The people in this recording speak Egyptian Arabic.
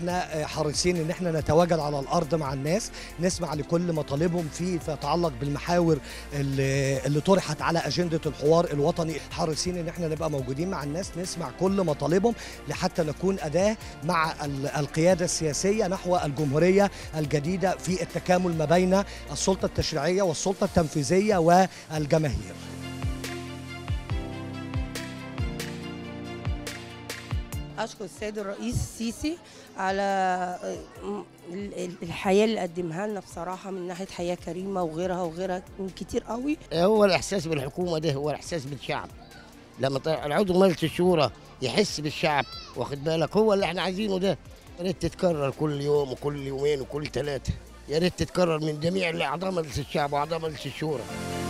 احنا حريصين ان احنا نتواجد على الارض مع الناس نسمع لكل مطالبهم في يتعلق بالمحاور اللي, اللي طرحت على اجنده الحوار الوطني حريصين ان احنا نبقى موجودين مع الناس نسمع كل مطالبهم لحتى نكون اداه مع القياده السياسيه نحو الجمهوريه الجديده في التكامل ما بين السلطه التشريعيه والسلطه التنفيذيه والجماهير اشكر السيد الرئيس السيسي على الحياه اللي قدمها لنا بصراحه من ناحيه حياه كريمه وغيرها وغيرها كتير قوي هو الاحساس بالحكومه ده هو الاحساس بالشعب لما العضو مجلس الشورى يحس بالشعب واخد بالك هو اللي احنا عايزينه ده يا ريت تتكرر كل يوم وكل يومين وكل ثلاثه يا ريت تتكرر من جميع اعضاء مجلس الشعب واعضاء مجلس الشورى